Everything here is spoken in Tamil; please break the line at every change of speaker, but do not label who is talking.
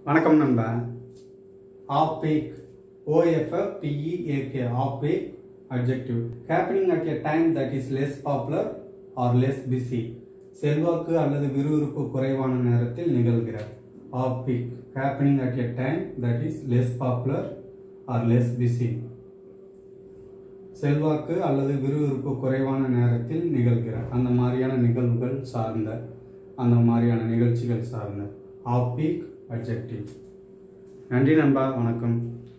வணக்கம் நண்பா off peak O F F P E A K off peak adjective happening at a time that is less popular or less busy செல்வாக்கு அல்லது விறுவிறுப்பு குறைவான நேரத்தில் நிகழ்கிறது off peak happening at a time that is less popular or less busy செல்வாக்கு அல்லது விறுவிறுப்பு குறைவான நேரத்தில் நிகழ்கிற அந்த மாதிரியான நிகழ்வுகள் சார்ந்த அந்த மாதிரியான நிகழ்ச்சிகள் சார்ந்த ஆப்பிக் அட்ஜெக்டிவ் நன்றி நண்பா வணக்கம்